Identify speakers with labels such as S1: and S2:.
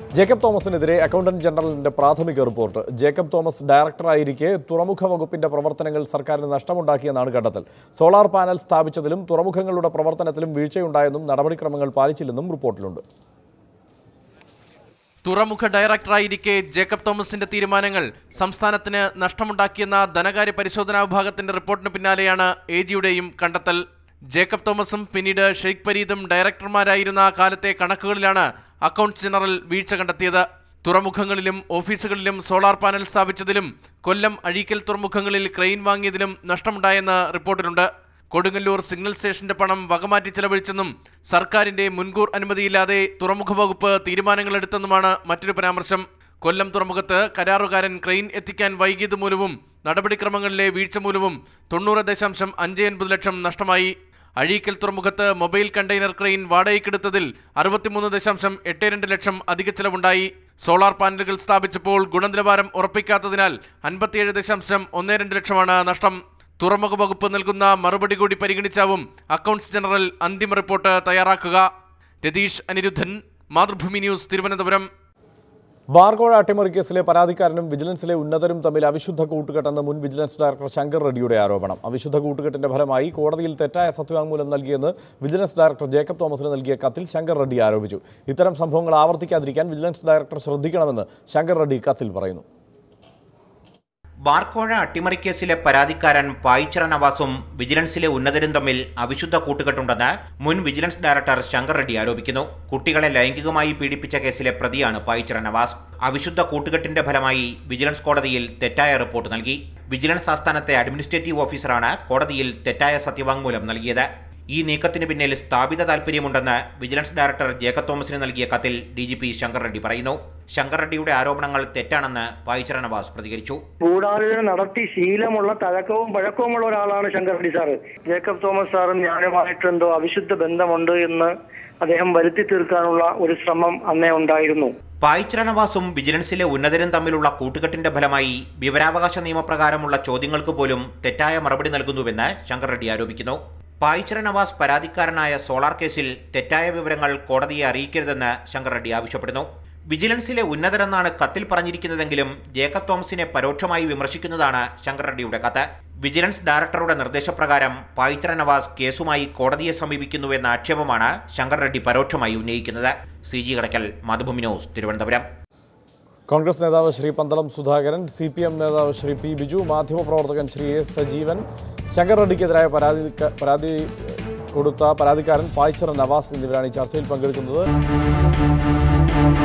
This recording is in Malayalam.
S1: ജേക്കബ് തോമസിനെതിരെ അക്കൗണ്ടന്റ് ജനറലിന്റെ പ്രാഥമിക റിപ്പോർട്ട് ജേക്കബ് തോമസ് ഡയറക്ടറായിരിക്കെ തുറമുഖ വകുപ്പിന്റെ പ്രവർത്തനങ്ങൾ സർക്കാരിന് നഷ്ടമുണ്ടാക്കിയെന്നാണ് കണ്ടെത്തൽ സോളാർ പാനൽ സ്ഥാപിച്ചതിലും തുറമുഖങ്ങളുടെ പ്രവർത്തനത്തിലും വീഴ്ചയുണ്ടായെന്നും നടപടിക്രമങ്ങൾ പാലിച്ചില്ലെന്നും റിപ്പോർട്ടിലുണ്ട്
S2: തുറമുഖ ഡയറക്ടറായിരിക്കെ ജേക്കബ് തോമസിന്റെ തീരുമാനങ്ങൾ സംസ്ഥാനത്തിന് നഷ്ടമുണ്ടാക്കിയെന്ന ധനകാര്യ പരിശോധനാ വിഭാഗത്തിന്റെ റിപ്പോർട്ടിന് പിന്നാലെയാണ് എ ജിയുടെയും കണ്ടെത്തൽ ജേക്കബ് തോമസും പിന്നീട് ഷെയ്ഖ് ഫരീദും ഡയറക്ടർമാരായിരുന്ന കാലത്തെ കണക്കുകളിലാണ് അക്കൗണ്ട്സ് ജനറൽ വീഴ്ച കണ്ടെത്തിയത് തുറമുഖങ്ങളിലും ഓഫീസുകളിലും സോളാർ പാനൽ സ്ഥാപിച്ചതിലും കൊല്ലം അഴീക്കൽ തുറമുഖങ്ങളിൽ ക്രെയിൻ വാങ്ങിയതിലും നഷ്ടമുണ്ടായെന്ന് റിപ്പോർട്ടിലുണ്ട് കൊടുങ്ങല്ലൂർ സിഗ്നൽ സ്റ്റേഷന്റെ പണം വകമാറ്റി ചെലവഴിച്ചെന്നും സർക്കാരിന്റെ മുൻകൂർ അനുമതിയില്ലാതെ തുറമുഖ വകുപ്പ് തീരുമാനങ്ങളെടുത്തെന്നുമാണ് മറ്റൊരു പരാമർശം കൊല്ലം തുറമുഖത്ത് കരാറുകാരൻ ക്രെയിൻ എത്തിക്കാൻ വൈകിയത് മൂലവും നടപടിക്രമങ്ങളിലെ വീഴ്ച മൂലവും തൊണ്ണൂറ് ദശാംശം അഞ്ച് എൺപത് ലക്ഷം നഷ്ടമായി അഴീക്കൽ തുറമുഖത്ത് മൊബൈൽ കണ്ടെയ്നർ ക്രെയിൻ വാടകയ്ക്കെടുത്തതിൽ അറുപത്തിമൂന്ന് ദശാംശം എട്ട് രണ്ട് ലക്ഷം അധിക ചെലവുണ്ടായി സോളാർ പാനലുകൾ സ്ഥാപിച്ചപ്പോൾ ഗുണനിലവാരം ഉറപ്പിക്കാത്തതിനാൽ അൻപത്തിയേഴ് ദശാംശം ഒന്ന് രണ്ട് ലക്ഷമാണ് നഷ്ടം തുറമുഖ വകുപ്പ് നൽകുന്ന മറുപടി കൂടി പരിഗണിച്ചാവും അക്കൗണ്ട്സ് ജനറൽ അന്തിമ റിപ്പോർട്ട് തയ്യാറാക്കുക രതീഷ് അനിരുദ്ധൻ മാതൃഭൂമി ന്യൂസ് തിരുവനന്തപുരം
S1: ബാർകോഴ അട്ടിമറി കേസിലെ പരാതിക്കാരനും വിജിലൻസിലെ ഉന്നതരും തമ്മിൽ അവിശുദ്ധ കൂട്ടുകെട്ടെന്ന് മുൻ വിജിലൻസ് ഡയറക്ടർ ശങ്കർ റെഡ്ഡിയുടെ ആരോപണം അവിശുദ്ധ കൂട്ടുകെട്ടിന്റെ ഫലമായി കോടതിയിൽ തെറ്റായ സത്യവാങ്മൂലം നൽകിയെന്ന് വിജിലൻസ് ഡയറക്ടർ ജേക്കബ് തോമസിന് നൽകിയ കത്തിൽ ശങ്കർ റെഡ്ഡി ആരോപിച്ചു ഇത്തരം സംഭവങ്ങൾ ആവർത്തിക്കാതിരിക്കാൻ വിജിലൻസ് ഡയറക്ടർ ശ്രദ്ധിക്കണമെന്ന് ശങ്കർ റെഡ്ഡി കത്തിൽ പറയുന്നു
S3: ബാർക്കോഴ അട്ടിമറിക്കേസിലെ പരാതിക്കാരൻ പായിച്ചിറ നവാസും വിജിലൻസിലെ ഉന്നതരും തമ്മിൽ അവിശുദ്ധ കൂട്ടുകെട്ടുണ്ടെന്ന് മുൻ വിജിലൻസ് ഡയറക്ടർ ശങ്കർ റെഡ്ഡി ആരോപിക്കുന്നു കുട്ടികളെ ലൈംഗികമായി പീഡിപ്പിച്ച കേസിലെ പ്രതിയാണ് പായിച്ചിറ നവാസ് അവിശുദ്ധ കൂട്ടുകെട്ടിന്റെ ഫലമായി വിജിലൻസ് കോടതിയിൽ തെറ്റായ റിപ്പോർട്ട് നൽകി വിജിലൻസ് ആസ്ഥാനത്തെ അഡ്മിനിസ്ട്രേറ്റീവ് ഓഫീസറാണ് കോടതിയിൽ തെറ്റായ സത്യവാങ്മൂലം നൽകിയത് ഈ നീക്കത്തിന് പിന്നിൽ സ്ഥാപിത താൽപര്യമുണ്ടെന്ന് വിജിലൻസ് ഡയറക്ടർ ജേക്കബ് തോമസിന് നൽകിയ കത്തിൽ D G P Shankar Reddy പറയുന്നു ശങ്കർ റെഡ്ഡിയുടെ ആരോപണങ്ങൾ തെറ്റാണെന്ന് പായിച്ചിറ നവാസ് പ്രതികരിച്ചു
S4: ഗൂഢാലോചന നടത്തി ശീലമുള്ള തഴക്കവും പഴക്കവുമുള്ള ഒരാളാണ് Shankar Reddy sir Jacob Thomas സാറും ഞാനുമായിട്ട് എന്തോ അവിശുദ്ധ ബന്ധമുണ്ട് എന്ന് അദ്ദേഹം വരുത്തി തീർക്കാനുള്ള ഒരു ശ്രമം അന്നേ ഉണ്ടായിരുന്നു
S3: പായിച്ചിറ നവാസും വിജിലൻസിലെ ഉന്നതരും തമ്മിലുള്ള കൂട്ടുകെട്ടിന്റെ ഫലമായി വിവരാവകാശ നിയമപ്രകാരമുള്ള ചോദ്യങ്ങൾക്ക് പോലും തെറ്റായ മറുപടി നൽകുന്നുവെന്ന് ശങ്കർ റെഡ്ഡി ആരോപിക്കുന്നു പായിച്ചിറ നവാസ് പരാതിക്കാരനായ സോളാർ കേസിൽ തെറ്റായ വിവരങ്ങൾ കോടതിയെ അറിയിക്കരുതെന്ന് ശങ്കർ റെഡ്ഡി ആവശ്യപ്പെടുന്നു വിജിലൻസിലെ ഉന്നതരെന്നാണ് കത്തിൽ പറഞ്ഞിരിക്കുന്നതെങ്കിലും ജേക്കബ് തോമസിനെ പരോക്ഷമായി വിമർശിക്കുന്നതാണ് ശങ്കർ റെഡ്ഡിയുടെ കത്ത് വിജിലൻസ് ഡയറക്ടറുടെ നിർദ്ദേശപ്രകാരം പായിച്ചിറ നവാസ് കേസുമായി കോടതിയെ സമീപിക്കുന്നുവെന്ന ആക്ഷേപമാണ് ശങ്കർ റെഡ്ഡി പരോക്ഷമായി ഉന്നയിക്കുന്നത് C G Kadakkal Mathrubhumi news Thiruvananthapuram
S1: Congress നേതാവ് Shri Panthalam Sudhakaran C P M നേതാവ് ശ്രീ പി ബിജു മാധ്യമപ്രവർത്തകൻ ശ്രീ എസ് സജീവൻ ശങ്കർ റെഡ്ഡിക്കെതിരായ പരാതി പരാതി കൊടുത്ത പരാതിക്കാരൻ പായ്ച്ചർ നവാസ് എന്നിവരാണ് ഈ ചർച്ചയിൽ പങ്കെടുക്കുന്നത്